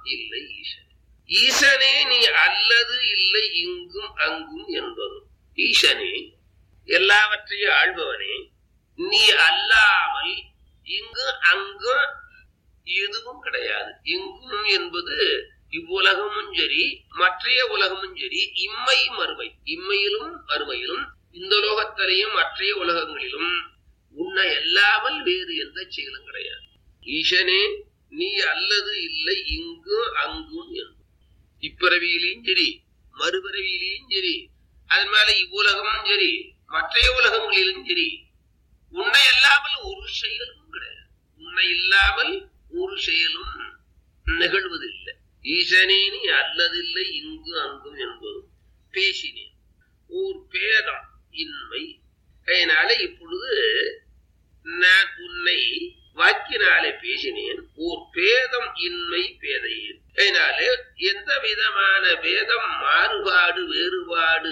இல்லை ஈசன் ஈசனே நீ அல்லது இல்லை இங்கும் அங்கும் என்பதும் ஈசனே எல்லாவற்றையும் ஆள்பவனே நீ அல்லாமல் இங்கு அங்கு எதுவும் கிடையாது இங்கும் என்பது இவ்வுலகமும் சரி மற்றைய உலகமும் சரி இம்மை மறுமை இம்மையிலும் மறுமையிலும் இந்த லோகத்திலையும் மற்றைய உலகங்களிலும் உன்னை அல்லாமல் வேறு எந்த செயலும் கிடையாது ஈசனே நீ அல்லது இல்லை இங்கு அங்கும் என்பது இப்பிறவியிலையும் சரி மறுபிறவியிலையும் சரி அது மேல இவ்வுலகமும் சரி மற்றைய உலகங்களிலும் சரி உன்னை இல்லாமல் ஒரு செயலும் கிடையாது உன்னை இல்லாமல் ஒரு செயலும் நிகழ்வதில்லை ஈசனேனி அல்லதில்லை இங்கு அங்கும் என்பதும் பேசினேன் ஓர் பேதம் இன்மை அதனால இப்பொழுது நான் உன்னை வாக்கினாலே பேசினேன் ஓர் பேதம் இன்மை பேதையேன் அதனால எந்த விதமான பேதம் மாறுபாடு வேறுபாடு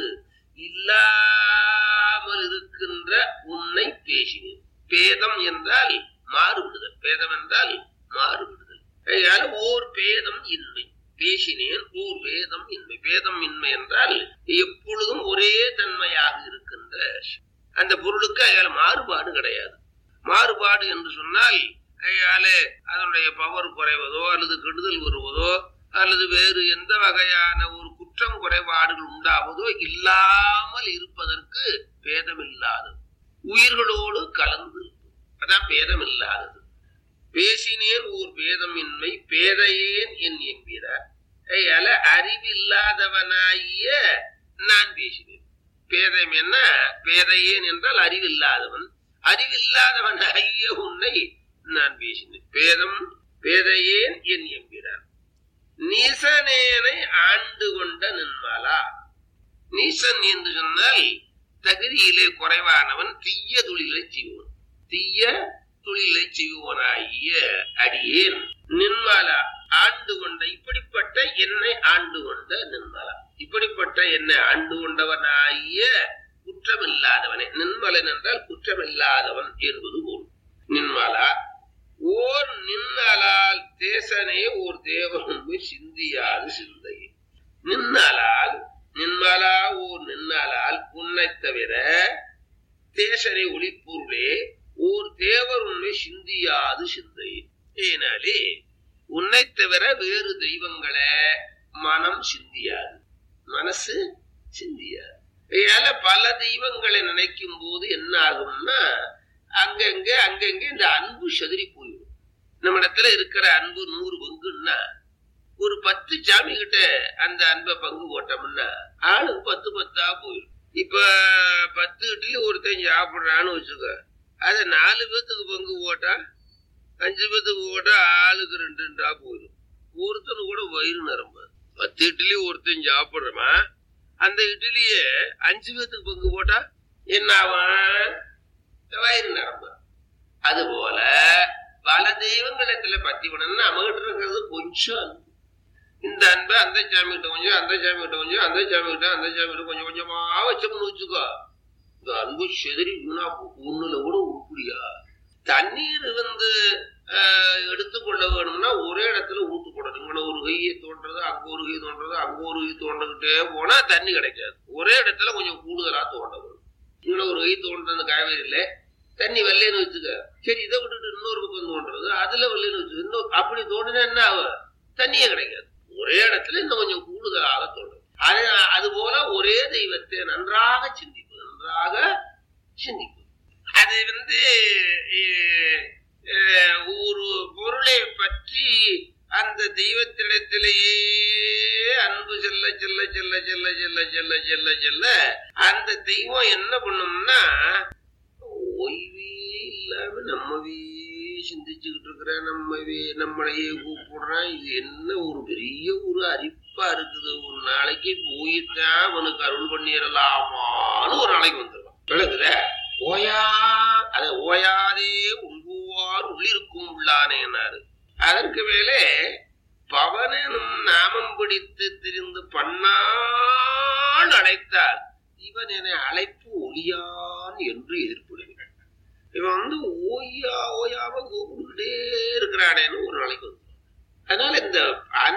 இல்லாமல் இருக்கின்ற உன்னை பேசினேன் பேதம் என்றால் மாறுபடுதல் பேதம் என்றால் மாறுபடுதல் அதனால ஓர் பேதம் இன்மை பேசினேன் ஓர் வேதம் இன்மை பேதம் இன்மை என்றால் எப்பொழுதும் ஒரே தன்மையாக இருக்கின்ற அந்த பொருளுக்கு அயால மாறுபாடு கிடையாது மாறுபாடு என்று சொன்னால் அயால அதனுடைய பவர் குறைவதோ அல்லது கெடுதல் வருவதோ அல்லது வேறு எந்த வகையான ஒரு குற்றம் குறைபாடுகள் உண்டாவதோ இல்லாமல் இருப்பதற்கு பேதம் இல்லாதது உயிர்களோடு கலந்து இருப்பது. அதான் பேதம் இல்லாதது பேசினேன் ஓர் பேதமின்மை பேதையேன் என் என்கிறார் அயால அறிவில்லாதவனாகிய நான் பேசினேன் பேதம் என்ன பேதையேன் என்றால் அறிவில்லாதவன் அறிவில்லாதவனாகிய உன்னை நான் பேசினேன் பேதம் பேதையேன் என் என்கிறார் நீசனேனை ஆண்டு கொண்ட நின்மாலா நீசன் என்று சொன்னால் தகுதியிலே குறைவானவன் தீய தொழிலை செய்வோன் தீய தொழிலை செய்வோனாகிய அடியேன் நின்மாலா ஆண்டு கொண்ட இப்படிப்பட்ட என்னை ஆண்டு கொண்ட நின்மாலா இப்படிப்பட்ட என்னை ஆண்டு கொண்டவனாகிய குற்றமில்லாதவனே நின்மலன் என்றால் குற்றமில்லாதவன் என்பது போல் நின்மாலா ஓர் நின்னலால் தேசனே ஓர் தேவனுமே சிந்தியாது சிந்தை நின்னலால் நின்மலா ஓர் நின்னலால் உன்னை தவிர தேசனை ஒளிப்பொருளே ஓர் தேவர் உண்மை சிந்தியாது சிந்தை ஏனாலே உன்னை தவிர வேறு தெய்வங்களை மனம் சிந்தியாது மனசு சிந்தியாது ஏல பல தெய்வங்களை நினைக்கும் போது என்ன ஆகும்னா அங்கங்க அங்கங்க இந்த அன்பு செதறி போயிடும் நம்ம இடத்துல இருக்கிற அன்பு நூறு பங்குன்னா ஒரு பத்து சாமி கிட்ட அந்த அன்பை பங்கு போட்டோம்னா ஆளுக்கு பத்து பத்தா போயிடும் இப்ப பத்து இட்லி ஒருத்தன் சாப்பிடுறான்னு வச்சுக்க அத நாலு பேத்துக்கு பங்கு போட்டா அஞ்சு பேத்துக்கு போட்டா ஆளுக்கு ரெண்டு ரெண்டா போயிடும் ஒருத்தனு கூட வயிறு நிரம்பாது பத்து இட்லி ஒருத்தன் சாப்பிடுறமா அந்த இட்லிய அஞ்சு பேத்துக்கு பங்கு போட்டா என்ன ஆகும் வயிறு நிரம்பு அது போல பல தெய்வங்களத்துல பத்தி பண்ணணும்னா நம்மகிட்ட இருக்கிறது கொஞ்சம் அன்பு. இந்த அன்பை அந்த சாமி கிட்ட கொஞ்சம் அந்த சாமி கிட்ட கொஞ்சம் அந்த சாமி கிட்ட அந்த சாமி கிட்ட கொஞ்சம் கொஞ்சமா வச்சோம்னு வச்சுக்கோ இந்த அன்பு செதறி வீணா போகும். ஒண்ணுல கூட உருப்படியா தண்ணீர் வந்து ஆஹ், எடுத்துக்கொள்ள வேணும்னா ஒரே இடத்துல ஊத்து போடணும் இங்கே ஒரு கையை தோன்றது அங்க ஒரு கை தோன்றது அங்க ஒரு கை தோண்டுகிட்டே போனா தண்ணி கிடைக்காது ஒரே இடத்துல கொஞ்சம் கூடுதலா தோண்ட வேணும் இங்கே ஒரு கை தோன்றது காவேரியில தண்ணி வெள்ளைன்னு வச்சுக்க சரி இதை விட்டுட்டு இன்னொரு பக்கம் தோன்றது அதுல வெள்ளைன்னு வச்சுக்க இன்னும் அப்படி தோண்டினா என்ன ஆகும் தண்ணியே கிடைக்காது ஒரே இடத்துல இன்னும் கொஞ்சம் கூடுதலாக தோன்றும் அது அது போல ஒரே தெய்வத்தை நன்றாக சிந்திப்பது நன்றாக சிந்திப்பது அது வந்து அஹ், அஹ், ஒரு பொருளை பற்றி அந்த தெய்வத்திடத்திலேயே அன்பு செல்ல செல்ல செல்ல செல்ல செல்ல செல்ல செல்ல செல்ல அந்த தெய்வம் என்ன பண்ணும்னா ஓய்வே இல்லாம நம்மவே சிந்திச்சுக்கிட்டு இருக்கிற நம்மவே நம்மளையே கூப்பிடுறான் இது என்ன ஒரு பெரிய ஒரு அரிப்பா இருக்குது ஒரு நாளைக்கு போயித்தான் அவனுக்கு அருள் பண்ணிடலாமான்னு ஒரு நாளைக்கு வந்துடுவான் விளங்குத ஓயா அத ஓயாதே உள்குவார் உள்ளிருக்கும் உள்ளானேனாரு அதற்கு மேலே பவனும் நாமம் பிடித்து திரிந்து பண்ணால் அழைத்தார் இவன் என அழைப்பு ஒளியான் என்று எதிர்ப்புடுகிறான் இவன் வந்து ஓயா ஓயாம கூப்பிட்டுக்கிட்டே இருக்கிறானேன்னு ஒரு நாளைக்கு வந்து அதனால இந்த